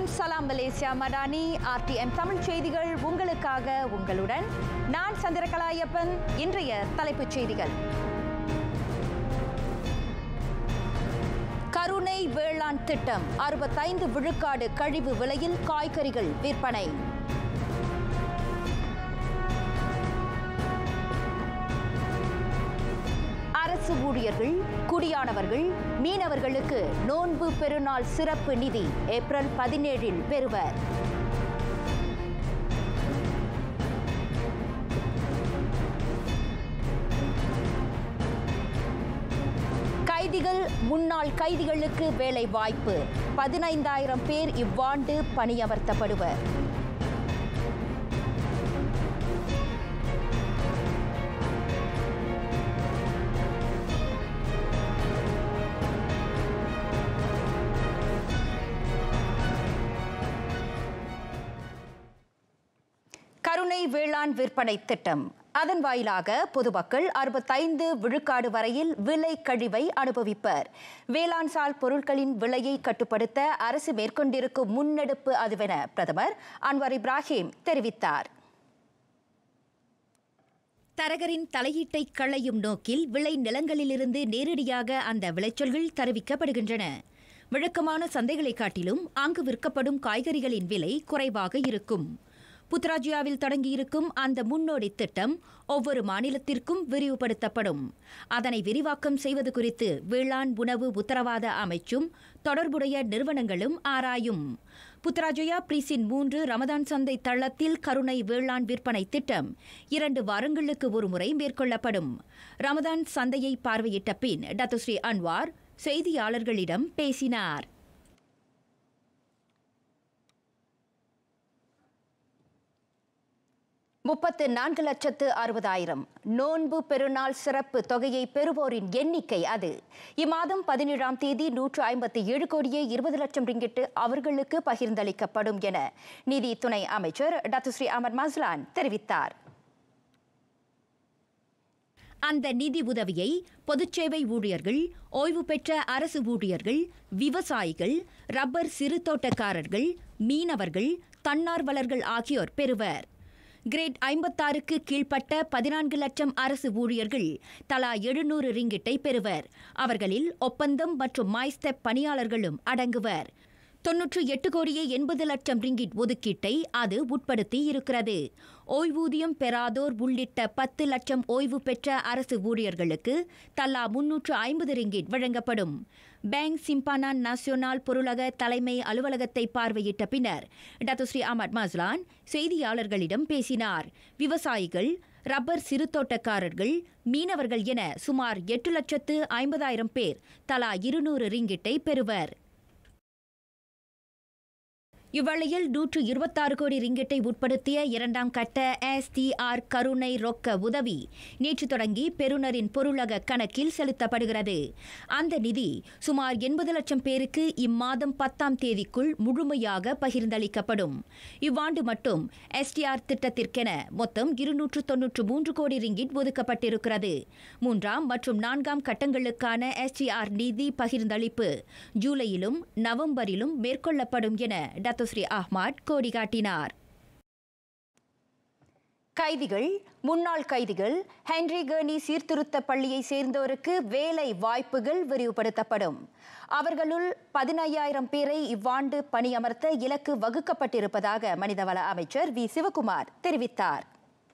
சலாம் Malaysia Madani RTM Tamil செய்திகள் உங்களுக்காக உங்களுடன் நான் சந்திரகலாயப்பன் இன்றைய தலைப்புச் செய்திகள் கருணை வேளாண் திட்டம் அறுபத்தைந்து விழுக்காடு கழிவு விலையில் காய்கறிகள் விற்பனை அரசு ஊழியர்கள் குடியானவர்கள் மீனவர்களுக்கு நோன்பு பெருநாள் சிறப்பு நிதி ஏப்ரல் பதினேழில் பெறுவர் கைதிகள் முன்னாள் கைதிகளுக்கு வேலை வாய்ப்பு பதினைந்தாயிரம் பேர் இவ்வாண்டு பணியமர்த்தப்படுவர் கருணை வேளாண் விற்பனை திட்டம் அதன் வாயிலாக பொதுமக்கள் அறுபத்தைந்து விழுக்காடு வரையில் விலை கழிவை அனுபவிப்பர் வேளாண் சால் பொருட்களின் விலையை கட்டுப்படுத்த அரசு மேற்கொண்டிருக்கும் முன்னெடுப்பு அதுவென பிரதமர் அன்வர் இப்ராஹிம் தெரிவித்தார் தரகரின் தலையீட்டை களையும் நோக்கில் விளை நிலங்களிலிருந்து நேரடியாக அந்த விளைச்சல்கள் தெரிவிக்கப்படுகின்றன வழக்கமான சந்தைகளை காட்டிலும் அங்கு விற்கப்படும் காய்கறிகளின் விலை குறைவாக இருக்கும் புத்ராஜியாவில் தொடங்கியிருக்கும் அந்த முன்னோடி திட்டம் ஒவ்வொரு மாநிலத்திற்கும் விரிவுபடுத்தப்படும் அதனை விரிவாக்கம் செய்வது குறித்து வேளாண் உணவு உத்தரவாத அமைச்சும் தொடர்புடைய நிறுவனங்களும் ஆராயும் புத்ராஜயா பிரீசின் மூன்று ரமதான் சந்தை தளத்தில் கருணை வேளாண் விற்பனை திட்டம் இரண்டு வாரங்களுக்கு ஒருமுறை மேற்கொள்ளப்படும் ரமதான் சந்தையை பார்வையிட்ட பின் டத்துஸ்ரீ அன்வார் செய்தியாளர்களிடம் பேசினார் முப்பத்து நான்கு லட்சத்து அறுபதாயிரம் நோன்பு பெருநாள் சிறப்பு தொகையை பெறுவோரின் எண்ணிக்கை அது இம்மாதம் பதினேழாம் தேதி நூற்று ஐம்பத்தி ஏழு கோடியே இருபது லட்சம் ரிங்கிட்டு அவர்களுக்கு பகிர்ந்தளிக்கப்படும் என நிதி துணை அமைச்சர் டத்துஸ்ரீ அமர் மஸ்லான் தெரிவித்தார் அந்த நிதி உதவியை பொதுச்சேவை ஊழியர்கள் ஓய்வு பெற்ற அரசு ஊழியர்கள் விவசாயிகள் ரப்பர் சிறு தோட்டக்காரர்கள் மீனவர்கள் தன்னார்வலர்கள் ஆகியோர் பெறுவர் கிரேட் ஐம்பத்தாறுக்கு கீழ்ப்பட்ட பதினான்கு லட்சம் அரசு ஊழியர்கள் தலா எழுநூறு ரிங்கிட்டை பெறுவர் அவர்களில் ஒப்பந்தம் மற்றும் மாய்ஸ்தெப் பணியாளர்களும் அடங்குவர் தொன்னூற்று எட்டு கோடியே எண்பது லட்சம் ரிங்கிட் ஒதுக்கீட்டை அது உட்படுத்தி இருக்கிறது ஓய்வூதியம் பெறாதோர் உள்ளிட்ட பத்து லட்சம் ஓய்வு பெற்ற அரசு ஊழியர்களுக்கு தலா முன்னூற்று ஐம்பது ரிங்கிட் வழங்கப்படும் பேங்க் சிம்பானா நாசியோனால் பொருளக தலைமை அலுவலகத்தை பார்வையிட்ட பின்னர் டத்துஸ்ரீ அமட் மஸ்லான் செய்தியாளர்களிடம் பேசினார் விவசாயிகள் ரப்பர் சிறு தோட்டக்காரர்கள் மீனவர்கள் என சுமார் எட்டு லட்சத்து ஐம்பதாயிரம் பேர் தலா இருநூறு ரிங்கிட்டை பெறுவர் இவ்வேளையில் நூற்று இருபத்தாறு கோடி ரிங்கிட்டை உட்படுத்திய இரண்டாம் கட்ட எஸ்டிஆர் கருணை ரொக்க உதவி நேற்று தொடங்கி பெறுநரின் பொருளக கணக்கில் செலுத்தப்படுகிறது அந்த நிதி சுமார் எண்பது லட்சம் பேருக்கு இம்மாதம் பத்தாம் தேதிக்குள் முழுமையாக பகிர்ந்தளிக்கப்படும் இவ்வாண்டு மட்டும் எஸ்டிஆர் திட்டத்திற்கென மொத்தம் இருநூற்று தொன்னூற்று மூன்று கோடி ரிங்கிட் ஒதுக்கப்பட்டிருக்கிறது மூன்றாம் மற்றும் நான்காம் கட்டங்களுக்கான எஸ்டிஆர் நிதி பகிர்ந்தளிப்பு ஜூலையிலும் நவம்பரிலும் மேற்கொள்ளப்படும் என டத்துஸ்ரீ அஹ்மத் கோடி காட்டினார் கைதிகள் முன்னாள் கைதிகள் ஹென்ரி கர்னி சீர்திருத்த பள்ளியை சேர்ந்தோருக்கு வேலை வாய்ப்புகள் விரிவுபடுத்தப்படும் அவர்களுள் பதினையாயிரம் பேரை இவ்வாண்டு பணியமர்த்த இலக்கு வகுக்கப்பட்டிருப்பதாக மனிதவள அமைச்சர் வி சிவகுமார் தெரிவித்தார்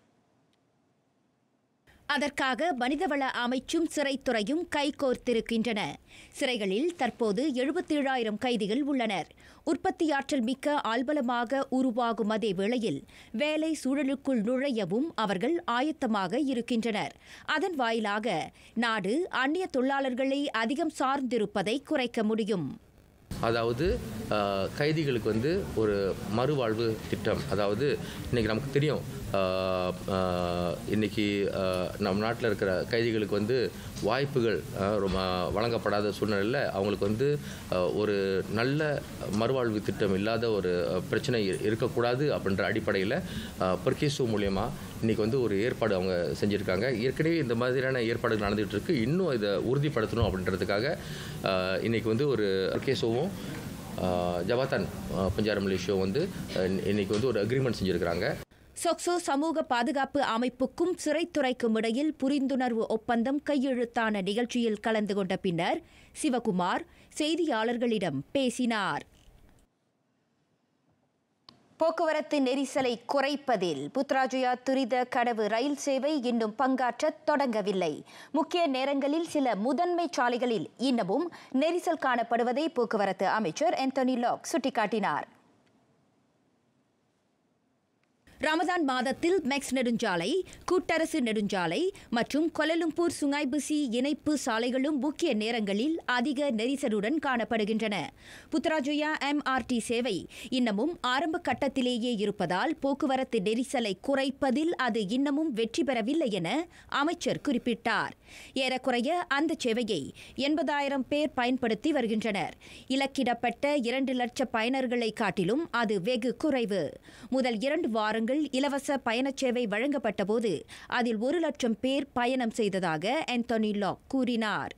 அதற்காக மனிதவள அமைச்சும் சிறைத்துறையும் கைகோர்த்திருக்கின்றன சிறைகளில் தற்போது எழுபத்தேழாயிரம் கைதிகள் உள்ளனர் உற்பத்தியாற்றல் மிக்க ஆல்பலமாக உருவாகும் அதே வேளையில் வேலை சூழலுக்குள் நுழையவும் அவர்கள் ஆயத்தமாக இருக்கின்றனர் அதன் வாயிலாக நாடு அந்நிய தொழிலாளர்களை அதிகம் சார்ந்திருப்பதை குறைக்க முடியும் அதாவது ஆஹ், கைதிகளுக்கு வந்து ஒரு மறுவாழ்வு திட்டம் அதாவது இன்றைக்கி நமக்கு தெரியும் ஆஹ், ஆஹ், இன்னைக்கு ஆஹ், நம் நாட்டில் இருக்கிற கைதிகளுக்கு வந்து வாய்ப்புகள் ஆஹ், ரொம்ப வழங்கப்படாத சூழ்நிலையில் அவங்களுக்கு வந்து ஆஹ், ஒரு நல்ல மறுவாழ்வு திட்டம் இல்லாத ஒரு ஆஹ், பிரச்சனை இரு- இருக்கக்கூடாது அப்படின்ற அடிப்படையில் பர்கேசோ மூலயமா இன்றைக்கி வந்து ஒரு ஏற்பாடு அவங்க செஞ்சுருக்காங்க ஏற்கனவே இந்த மாதிரியான ஏற்பாடுகள் நடந்துகிட்டு இருக்கு இன்னும் இதை உறுதிப்படுத்தணும் அப்படின்றதுக்காக ஆஹ், இன்னைக்கு வந்து ஒரு பர்கேசோவும் ஆஹ், ஜபாத்தான் ஆஹ், பஞ்சார மலேசியா வந்து அஹ், இன்னைக்கு வந்து ஒரு அக்ரிமெண்ட் செஞ்சுருக்கிறாங்க சொக்சோ சமூக பாதுகாப்பு அமைப்புக்கும் சிறைத்துறைக்கும் இடையில் புரிந்துணர்வு ஒப்பந்தம் கையெழுத்தான நிகழ்ச்சியில் கலந்து கொண்ட பின்னர் சிவகுமார் செய்தியாளர்களிடம் பேசினார் போக்குவரத்து நெரிசலை குறைப்பதில் புத்ராஜயா துரித கடவு ரயில் சேவை இன்னும் பங்காற்ற தொடங்கவில்லை முக்கிய நேரங்களில் சில முதன்மை சாலைகளில் இன்னமும் நெரிசல் காணப்படுவதை போக்குவரத்து அமைச்சர் ஆந்தனி லாக் சுட்டிக்காட்டினார் ரமதான் மாதத்தில் மெக்ஸ் நெடுஞ்சாலை கூட்டரசு நெடுஞ்சாலை மற்றும் கொலலும்பூர் சுங்காய்புசி இணைப்பு சாலைகளும் முக்கிய நேரங்களில் அதிக நெரிசலுடன் காணப்படுகின்றன புத்ராஜயா எம்ஆர்டி சேவை இன்னமும் ஆரம்ப கட்டத்திலேயே இருப்பதால் போக்குவரத்து நெரிசலை குறைப்பதில் அது இன்னமும் வெற்றி பெறவில்லை என அமைச்சர் குறிப்பிட்டார் ஏறக்குறைய அந்த சேவையை எண்பதாயிரம் பேர் பயன்படுத்தி வருகின்றனர் இலக்கிடப்பட்ட இரண்டு லட்ச பயனர்களை காட்டிலும் அது வெகு குறைவு முதல் இரண்டு வாரங்கள் இலவச பயணச் சேவை வழங்கப்பட்டபோது அதில் ஒரு லட்சம் பேர் பயணம் செய்ததாக ஆந்தோனி லாக் கூறினார்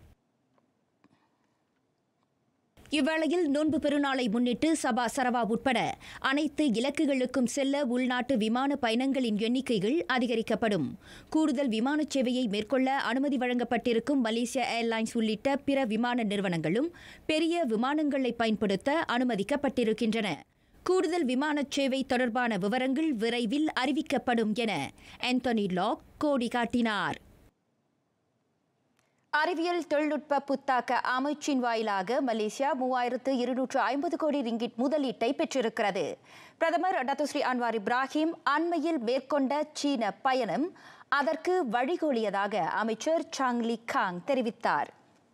இவ்வேளையில் நோன்பு பெருநாளை முன்னிட்டு சபா சரவா உட்பட அனைத்து இலக்குகளுக்கும் செல்ல உள்நாட்டு விமான பயணங்களின் எண்ணிக்கைகள் அதிகரிக்கப்படும் கூடுதல் விமானச் சேவையை மேற்கொள்ள அனுமதி வழங்கப்பட்டிருக்கும் மலேசியா ஏர்லைன்ஸ் உள்ளிட்ட பிற விமான நிறுவனங்களும் பெரிய விமானங்களை பயன்படுத்த அனுமதிக்கப்பட்டிருக்கின்றன கூடுதல் விமானச் சேவை தொடர்பான விவரங்கள் விரைவில் அறிவிக்கப்படும் என ஆந்தோனி லாக் கோடி காட்டினார் அறிவியல் தொழில்நுட்ப புத்தாக்க அமைச்சின் வாயிலாக மலேசியா மூவாயிரத்து இருநூற்று ஐம்பது கோடி ரிங்கிட் முதலீட்டை பெற்றிருக்கிறது பிரதமர் டத்துஸ்ரீ அன்வார் இப்ராஹிம் அண்மையில் மேற்கொண்ட சீன பயணம் அதற்கு வழிகோலியதாக அமைச்சர் சாங்லி காங் தெரிவித்தார்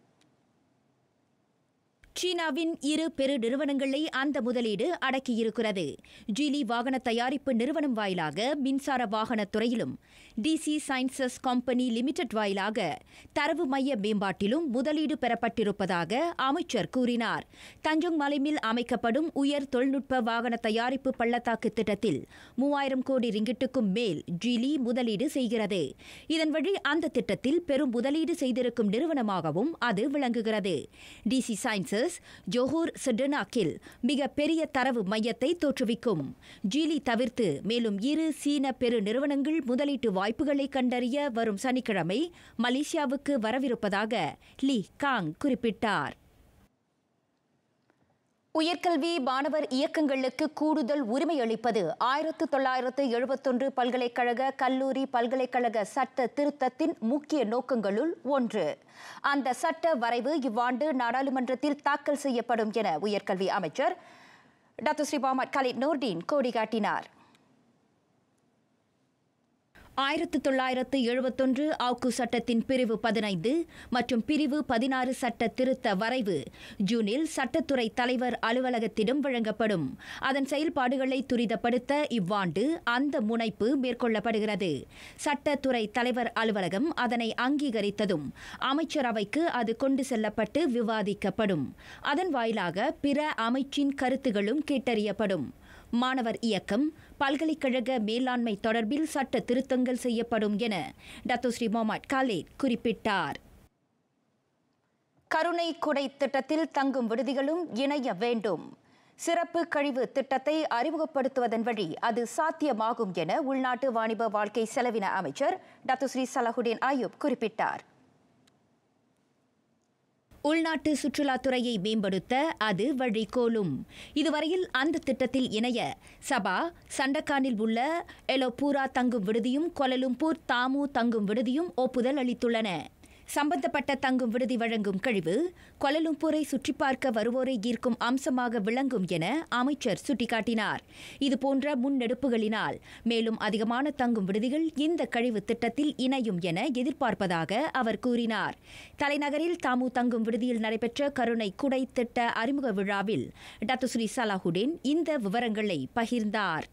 சீனாவின் இரு பெரு நிறுவனங்களை அந்த முதலீடு அடக்கியிருக்கிறது ஜிலி வாகன தயாரிப்பு நிறுவனம் வாயிலாக மின்சார வாகனத் துறையிலும் டிசி சயின்சஸ் கம்பெனி லிமிடெட் வாயிலாக தரவு மைய மேம்பாட்டிலும் முதலீடு பெறப்பட்டிருப்பதாக அமைச்சர் கூறினார் தஞ்சோங் மலைமில் அமைக்கப்படும் உயர் தொழில்நுட்ப வாகன தயாரிப்பு பள்ளத்தாக்கு திட்டத்தில் மூவாயிரம் கோடி ரிங்கிட்டுக்கும் மேல் ஜிலி முதலீடு செய்கிறது இதன் வழி அந்த திட்டத்தில் பெரும் முதலீடு செய்திருக்கும் நிறுவனமாகவும் அது விளங்குகிறது டிசி சயின்சஸ் ஜோஹூர் சிடனாக்கில் மிக பெரிய தரவு மையத்தை தோற்றுவிக்கும் ஜீலி தவிர்த்து மேலும் இரு சீன பெரு நிறுவனங்கள் முதலீட்டு வாய்ப்புகளை கண்டறிய வரும் சனிக்கிழமை மலேசியாவுக்கு வரவிருப்பதாக லீ காங் குறிப்பிட்டார் உயர்கல்வி மாணவர் இயக்கங்களுக்கு கூடுதல் உரிமை அளிப்பது ஆயிரத்து தொள்ளாயிரத்து எழுபத்தொன்று பல்கலைக்கழக கல்லூரி பல்கலைக்கழக சட்ட திருத்தத்தின் முக்கிய நோக்கங்களுள் ஒன்று அந்த சட்ட வரைவு இவ்வாண்டு நாடாளுமன்றத்தில் தாக்கல் செய்யப்படும் என உயர்கல்வி அமைச்சர் doctor Seri Mohamed Khaled Nordin கோடி காட்டினார் ஆயிரத்து தொள்ளாயிரத்து எழுபத்தொன்று ஆக்கு சட்டத்தின் பிரிவு பதினைந்து மற்றும் பிரிவு பதினாறு சட்ட திருத்த வரைவு ஜூனில் சட்டத்துறை தலைவர் அலுவலகத்திடம் வழங்கப்படும் அதன் செயல்பாடுகளை துரிதப்படுத்த இவ்வாண்டு அந்த முனைப்பு மேற்கொள்ளப்படுகிறது சட்டத்துறை தலைவர் அலுவலகம் அதனை அங்கீகரித்ததும் அமைச்சரவைக்கு அது கொண்டு செல்லப்பட்டு விவாதிக்கப்படும் அதன் வாயிலாக பிற அமைச்சின் கருத்துகளும் கேட்டறியப்படும் மாணவர் இயக்கம் பல்கலைக்கழக மேலாண்மை தொடர்பில் சட்ட திருத்தங்கள் செய்யப்படும் என டத்தோஸ்ரீ முகமது காலேத் குறிப்பிட்டார் கருணை குடை திட்டத்தில் தங்கும் விடுதிகளும் இணைய வேண்டும் சிறப்பு கழிவு திட்டத்தை அறிமுகப்படுத்துவதன் வழி அது சாத்தியமாகும் என உள்நாட்டு வாணிப வாழ்க்கை செலவின அமைச்சர் டத்துஸ்ரீ சலாஹுடீன் ஆயூப் குறிப்பிட்டார் உள்நாட்டு சுற்றுலாத்துறையை மேம்படுத்த அது வழிகோலும் இதுவரையில் அந்த திட்டத்தில் இணைய சபா சண்டக்கானில் உள்ள எலோபூரா தங்கும் விடுதியும் கொலலும்பூர் தாமு தங்கும் விடுதியும் ஒப்புதல் அளித்துள்ளன சம்பந்தப்பட்ட தங்கும் விடுதி வழங்கும் கழிவு கொலலும்பூரை சுற்றி பார்க்க வருவோரை ஈர்க்கும் அம்சமாக விளங்கும் என அமைச்சர் சுட்டிக்காட்டினார் இதுபோன்ற முன்னெடுப்புகளினால் மேலும் அதிகமான தங்கும் விடுதிகள் இந்த கழிவு திட்டத்தில் இணையும் என எதிர்பார்ப்பதாக அவர் கூறினார் தலைநகரில் தாமு தங்கும் விடுதியில் நடைபெற்ற கருணை குடை திட்ட அறிமுக விழாவில் டத்துஸ்ரீ சலாஹுடீன் இந்த விவரங்களை பகிர்ந்தார்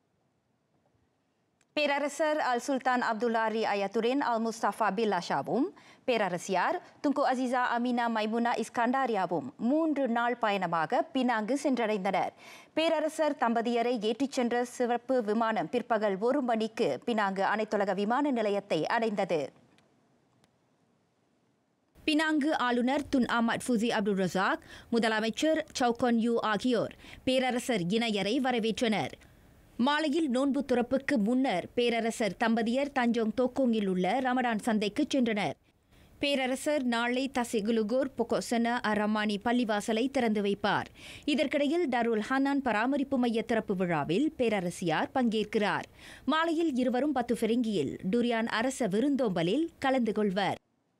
பேரரசர் அல் சுல்தான் அப்துல்லாரி அயத்துரின் அல் முஸ்தபா பில்லாஷாவும் பேரரசியார் துங்கு அசிசா அமினா மைமுனா இஸ்கண்டாரியாவும் மூன்று நாள் பயணமாக பினாங்கு சென்றடைந்தனர் பேரரசர் தம்பதியரை ஏற்றிச் சென்ற சிறப்பு விமானம் பிற்பகல் ஒரு மணிக்கு பினாங்கு அனைத்துலக விமான நிலையத்தை அடைந்தது பினாங்கு ஆளுநர் Tun Ahmad Fuzi Abdul Razak முதலமைச்சர் சவுகான் யூ ஆகியோர் பேரரசர் இணையரை வரவேற்றனர் மாலையில் நோன்பு துறப்புக்கு முன்னர் பேரரசர் தம்பதியர் தஞ்சோங் தோக்கோங்கில் உள்ள ரமடான் சந்தைக்கு சென்றனர் பேரரசர் நாளை தசிகுலுகூர் பொகோசன அரமானி பள்ளிவாசலை திறந்து வைப்பார் இதற்கிடையில் டருல் ஹனான் பராமரிப்பு மைய திறப்பு விழாவில் பேரரசியார் பங்கேற்கிறார் மாலையில் இருவரும் பத்து பெருங்கியில் டுரியான் அரச விருந்தோம்பலில் கலந்து கொள்வர்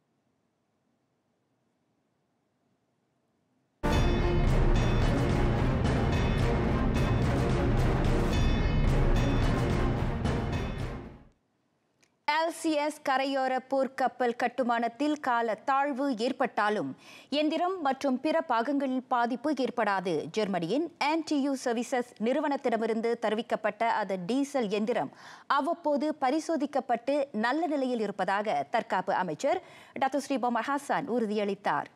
எல்சிஎஸ் கரையோர போர்க்கப்பல் கட்டுமானத்தில் கால தாழ்வு ஏற்பட்டாலும் எந்திரம் மற்றும் பிற பாகங்களில் பாதிப்பு ஏற்படாது ஜெர்மனியின் ஆன்டியூ சர்வீசஸ் நிறுவனத்திடமிருந்து தெரிவிக்கப்பட்ட அதன் டீசல் எந்திரம் அவ்வப்போது பரிசோதிக்கப்பட்டு நல்ல நிலையில் இருப்பதாக தற்காப்பு அமைச்சர் டாக்டர் ஸ்ரீ பொமர் ஹாசான் உறுதியளித்தார்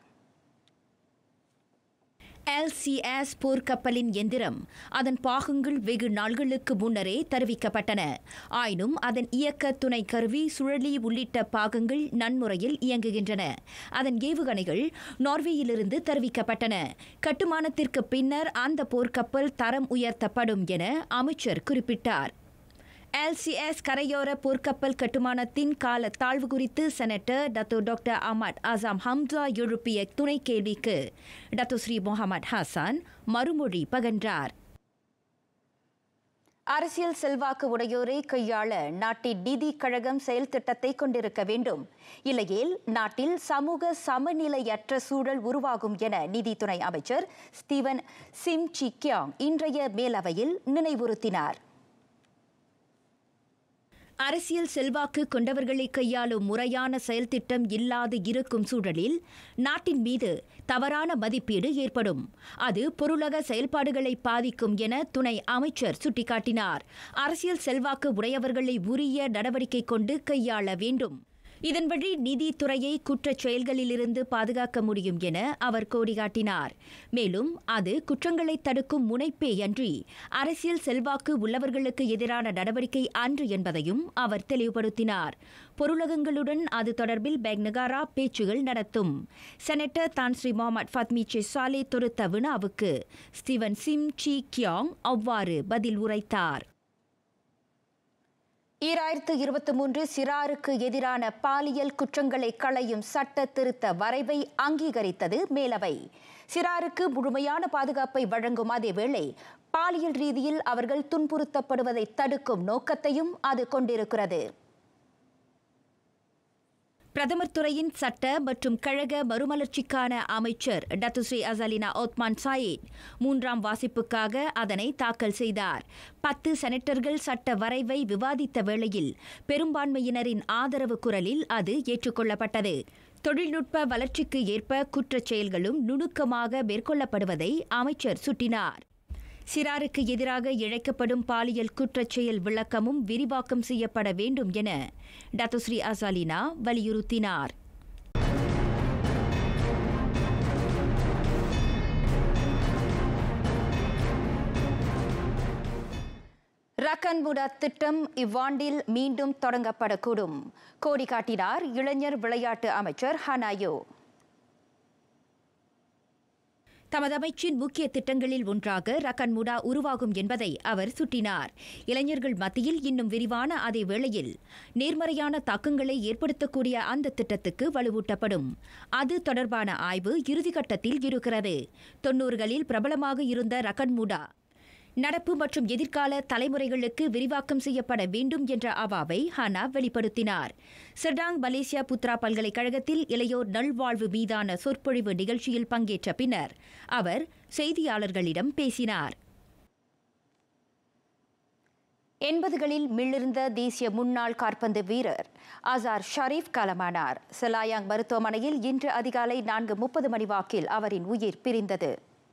எல்சிஎஸ் போர்க்கப்பலின் எந்திரம் அதன் பாகங்கள் வெகு நாள்களுக்கு முன்னரே தெரிவிக்கப்பட்டன ஆயினும் அதன் இயக்க துணை கருவி சுழலி உள்ளிட்ட பாகங்கள் நன்முறையில் இயங்குகின்றன அதன் ஏவுகணைகள் நார்வேயிலிருந்து தெரிவிக்கப்பட்டன கட்டுமானத்திற்கு பின்னர் அந்த போர்க்கப்பல் தரம் உயர்த்தப்படும் என அமைச்சர் குறிப்பிட்டார் எல்சிஎஸ் கரையோர போர்க்கப்பல் கட்டுமானத்தின் கால தாழ்வு குறித்து senator Dato doctor Ahmad Azam Hamzah எழுப்பிய துணை கேள்விக்கு டத்தோ ஸ்ரீ முகமது ஹாசான் மறுமொழி பகன்றார் அரசியல் செல்வாக்கு உடையோரை கையாள நாட்டின் நிதி கழகம் செயல் திட்டத்தை கொண்டிருக்க வேண்டும் இல்லையேல் நாட்டில் சமூக சமநிலையற்ற சூழல் உருவாகும் என நிதித்துறை அமைச்சர் ஸ்டீவன் சிம் சி கியாங் இன்றைய மேலவையில் நினைவுறுத்தினார் அரசியல் செல்வாக்கு கொண்டவர்களை கையாளும் முறையான செயல்திட்டம் இல்லாது இருக்கும் சூழலில் நாட்டின் மீது தவறான மதிப்பீடு ஏற்படும் அது பொருளக செயல்பாடுகளை பாதிக்கும் என துணை அமைச்சர் சுட்டிக்காட்டினார் அரசியல் செல்வாக்கு உடையவர்களை உரிய நடவடிக்கை கொண்டு கையாள வேண்டும் இதன் வழி நீதித்துறையை குற்றச் செயல்களிலிருந்து பாதுகாக்க முடியும் என அவர் கோடிகாட்டினார் மேலும் அது குற்றங்களை தடுக்கும் முனைப்பே அன்றி அரசியல் செல்வாக்கு உள்ளவர்களுக்கு எதிரான நடவடிக்கை அன்று என்பதையும் அவர் தெளிவுபடுத்தினார் பொருளகங்களுடன் அது தொடர்பில் பேக்நகாரா பேச்சுகள் நடத்தும் செனட்டர் தான் ஸ்ரீ முகமது ஃபத்மி சாலே தொடுத்த வினாவுக்கு ஸ்டீவன் சிம் சி கியாங் அவ்வாறு பதில் உரைத்தார் ஈராயிரத்து இருபத்தி மூன்று சிறாருக்கு எதிரான பாலியல் குற்றங்களை களையும் சட்ட திருத்த வரைவை அங்கீகரித்தது மேலவை சிறாருக்கு முழுமையான பாதுகாப்பை வழங்கும் அதேவேளை பாலியல் ரீதியில் அவர்கள் துன்புறுத்தப்படுவதை தடுக்கும் நோக்கத்தையும் அது கொண்டிருக்கிறது பிரதமர் துறையின் சட்ட மற்றும் கழக மறுமலர்ச்சிக்கான அமைச்சர் டத்துஸ்ரீ அசலினா ஓத்மான் சாயித் மூன்றாம் வாசிப்புக்காக அதனை தாக்கல் செய்தார் பத்து செனட்டர்கள் சட்ட வரைவை விவாதித்த வேளையில் பெரும்பான்மையினரின் ஆதரவு குரலில் அது ஏற்றுக்கொள்ளப்பட்டது தொழில்நுட்ப வளர்ச்சிக்கு ஏற்ப குற்றச் செயல்களும் நுணுக்கமாக மேற்கொள்ளப்படுவதை அமைச்சர் சுட்டினார் சிறாருக்கு எதிராக இழைக்கப்படும் பாலியல் குற்றச்செயல் விளக்கமும் விரிவாக்கம் செய்யப்பட வேண்டும் என டத்துஸ்ரீ அசாலினா வலியுறுத்தினார் ரக்கன்முடா திட்டம் இவ்வாண்டில் மீண்டும் தொடங்கப்படக்கூடும் கோடி காட்டினார் இளைஞர் விளையாட்டு அமைச்சர் ஹனாயோ தமது அமைச்சின் முக்கிய திட்டங்களில் ஒன்றாக ரக்கன்முடா உருவாகும் என்பதை அவர் சுட்டினார் இளைஞர்கள் மத்தியில் இன்னும் விரிவான அதே வேளையில் நேர்மறையான தாக்கங்களை ஏற்படுத்தக்கூடிய அந்த திட்டத்துக்கு வலுவூட்டப்படும் அது தொடர்பான ஆய்வு இறுதிக்கட்டத்தில் இருக்கிறது தொன்னூறுகளில் பிரபலமாக இருந்த ரக்கன்முடா நடப்பு மற்றும் எதிர்கால தலைமுறைகளுக்கு விரிவாக்கம் செய்யப்பட வேண்டும் என்ற அவாவை ஹானா வெளிப்படுத்தினார் செர்டாங் மலேசியா புத்ரா பல்கலைக்கழகத்தில் இளையோர் நல்வாழ்வு மீதான சொற்பொழிவு நிகழ்ச்சியில் பங்கேற்ற பின்னர் அவர் செய்தியாளர்களிடம் பேசினார் எண்பதுகளில் மிளிர்ந்த தேசிய முன்னாள் காற்பந்து வீரர் ஆசார் ஷரீப் காலமானார் செலாயாங் மருத்துவமனையில் இன்று அதிகாலை நான்கு முப்பது மணி வாக்கில் அவரின் உயிர் பிரிந்தது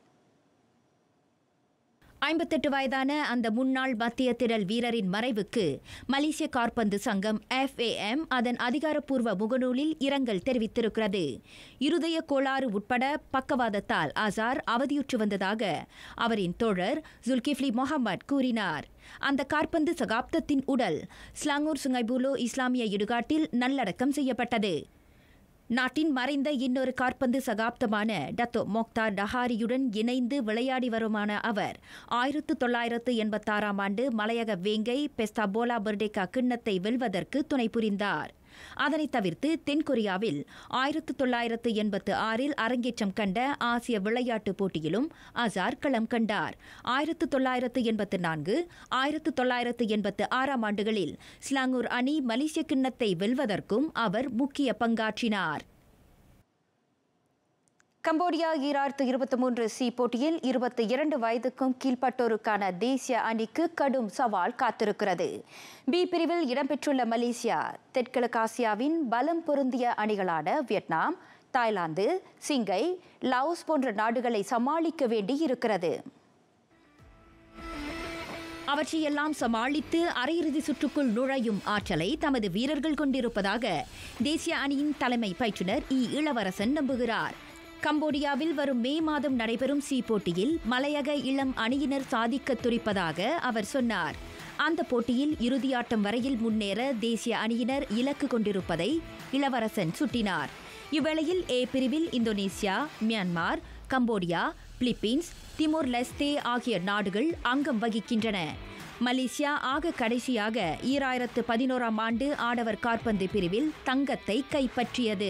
ஐம்பத்தெட்டு வயதான அந்த முன்னாள் மத்திய திரள் வீரரின் மறைவுக்கு மலேசிய காற்பந்து சங்கம் எஃப்ஏஎம் அதன் அதிகாரப்பூர்வ முகநூலில் இரங்கல் தெரிவித்திருக்கிறது இருதய கோளாறு உட்பட பக்கவாதத்தால் ஆசார் அவதியுற்று வந்ததாக அவரின் தோழர் ஜுல்கிஃப்லி முகமது கூறினார் அந்த காற்பந்து சகாப்தத்தின் உடல் ஸ்லாங்கூர் சுங்கைபூலோ இஸ்லாமிய இடுகாட்டில் நல்லடக்கம் செய்யப்பட்டது நாட்டின் மறைந்த இன்னொரு காற்பந்து சகாப்தமான டத்தோ மோக்தார் டஹாரியுடன் இணைந்து விளையாடி வருமான அவர் ஆயிரத்து தொள்ளாயிரத்து எண்பத்தாறாம் ஆண்டு மலையக வேங்கை பெஸ்தாபோலா பர்டேகா கிண்ணத்தை வெல்வதற்கு துணை புரிந்தார் அதனைத் தவிர்த்து தென்கொரியாவில் ஆயிரத்து தொள்ளாயிரத்து எண்பத்து ஆறில் அரங்கேற்றம் கண்ட ஆசிய விளையாட்டுப் போட்டியிலும் அசார் களம் கண்டார் ஆயிரத்து தொள்ளாயிரத்து எண்பத்து நான்கு ஆயிரத்து தொள்ளாயிரத்து எண்பத்து ஆறாம் ஆண்டுகளில் ஸ்லாங்கூர் அணி மலேசிய கிண்ணத்தை வெல்வதற்கும் அவர் முக்கிய பங்காற்றினார் கம்போடியா ஈராயிரத்து இருபத்தி மூன்று சி போட்டியில் இருபத்தி இரண்டு வயதுக்கும் கீழ்ப்பட்டோருக்கான தேசிய அணிக்கு கடும் சவால் காத்திருக்கிறது பி பிரிவில் இடம்பெற்றுள்ள மலேசியா தெற்கிழக்காசியாவின் பலம் பொருந்திய அணிகளான வியட்நாம் தாய்லாந்து சிங்கை லாவோஸ் போன்ற நாடுகளை சமாளிக்க வேண்டி இருக்கிறது அவற்றையெல்லாம் சமாளித்து அரையிறுதி சுற்றுக்குள் நுழையும் ஆற்றலை தமது வீரர்கள் கொண்டிருப்பதாக தேசிய அணியின் தலைமை பயிற்றுனர் இ இளவரசன் நம்புகிறார் கம்போடியாவில் வரும் மே மாதம் நடைபெறும் சி போட்டியில் மலையக இளம் அணியினர் சாதிக்க துடிப்பதாக அவர் சொன்னார் அந்த போட்டியில் இறுதியாட்டம் வரையில் முன்னேற தேசிய அணியினர் இலக்கு கொண்டிருப்பதை இளவரசன் சுட்டினார் இவ்வேளையில் ஏ பிரிவில் Indonesia Myanmar Cambodia Philippines Timor Leste ஆகிய நாடுகள் அங்கம் வகிக்கின்றன மலேசியா ஆக கடைசியாக ஈராயிரத்து பதினோராம் ஆண்டு ஆடவர் காற்பந்து பிரிவில் தங்கத்தை கைப்பற்றியது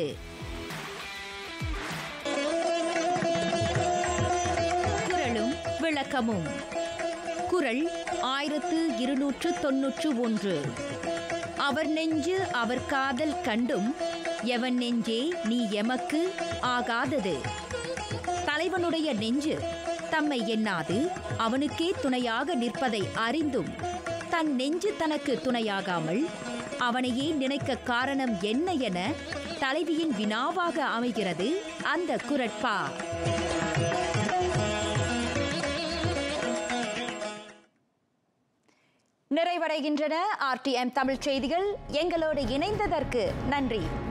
குரலும் விளக்கமும் குரல் ஆயிரத்து இருநூற்று தொன்னூற்று ஒன்று அவர் நெஞ்சு அவர் காதல் கண்டும் எவன் நெஞ்சே நீ எமக்கு ஆகாதது தலைவனுடைய நெஞ்சு தம்மை எண்ணாது அவனுக்கே துணையாக நிற்பதை அறிந்தும் தன் நெஞ்சு தனக்கு துணையாகாமல் அவனையே நினைக்க காரணம் என்ன என தலைவியின் வினாவாக அமைகிறது அந்த குரட்பா நிறைவடைகின்றன ஆர்டிஎம் தமிழ் செய்திகள் எங்களோடு இணைந்ததற்கு நன்றி